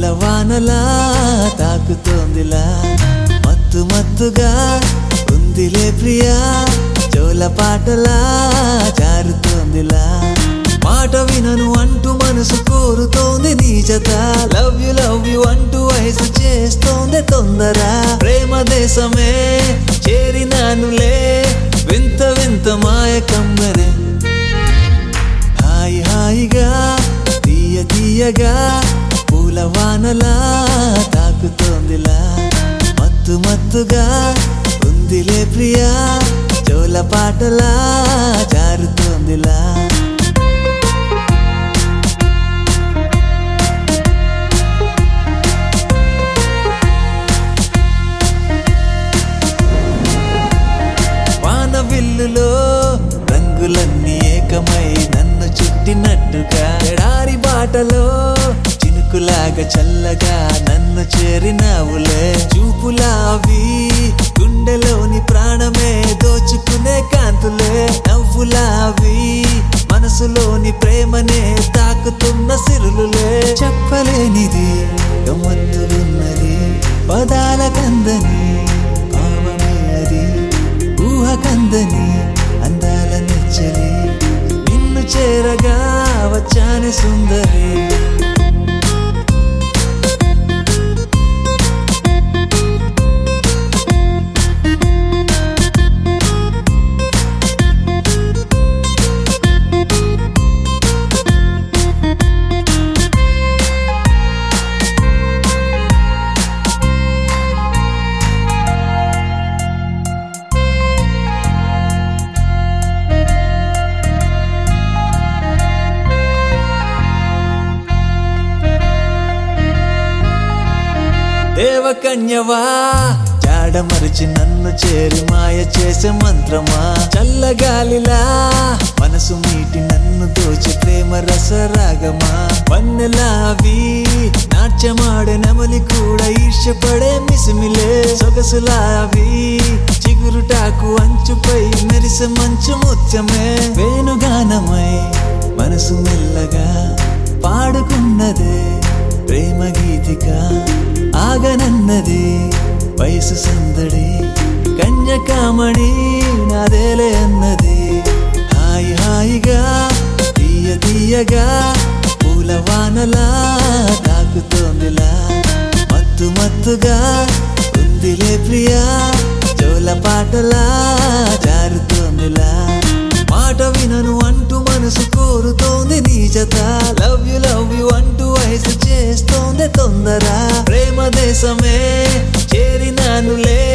పూలవానలా తాకుతోందిలా మత్తు మత్తుగా ఉందిలే ప్రియా జోల పాటలా జారుతోందిలా మాట వినను అంటూ మనసు కోరుతోంది నీ జత లవ్ యు లవ్ యు అంటూ వయసు చేస్తోంది తొందర ప్రేమ దేశమే చేరినానులే వింత వింత మాయ కమ్మరే హాయి హాయిగా తీయ తీయగా పూల వానలా తాకుతోందిలా మత్తు మత్తుగా ఉందిలే ప్రియా జోల పాటలా జారుతోందిలా వాన విల్లులో రంగులన్నీ ఏకమై నన్ను చుట్టినట్టుగా ఎడారి బాటలో చినుకులాగా చల్లగా నన్ను చేరినావులే చూపులావి గుండెలోని ప్రాణమే దోచుకునే కాంతులే నవ్వులావి మనసులోని ప్రేమనే తాకుతున్న సిరులులే చెప్పలేనిది గమ్మత్తున్నది పదాల కందని భావమే అది ఊహ కందని అందాల నెచ్చలి నిన్ను చేరగా వచ్చాని సుందరి దేవకన్యవా జాడమరిచి నన్ను చేరి మాయ చేసే మంత్రమా చల్లగాలిలా మనసు మీటి నన్ను దోచి ప్రేమ రసరాగమా వన్నెలావి నాట్యమాడే నమలి కూడా ఈర్ష్యపడే మిసిమిలే సొగసులావి చిగురుటాకు అంచుపై మెరిసే మంచు ముత్యమే వేణుగానమై మనసు మెల్లగా పాడుకున్నదే ప్రేమ గీతిక ఆగనన్నది వయసు సందడి కన్యకామణి నాదేలే అన్నది హాయి హాయిగా తీయ తీయగా పూల వానలా తాకుతోందిలా మత్తు మత్తుగా ఉందిలే ప్రియా జోల పాటలా జారుతోందిలా మాట వినను అంటూ మనసు కోరుతోంది నీ జత లవ్ యు లవ్ యు అంటూ వయసు చేస్తోంది తొందర ప్రేమ దేశమే చేరినానులే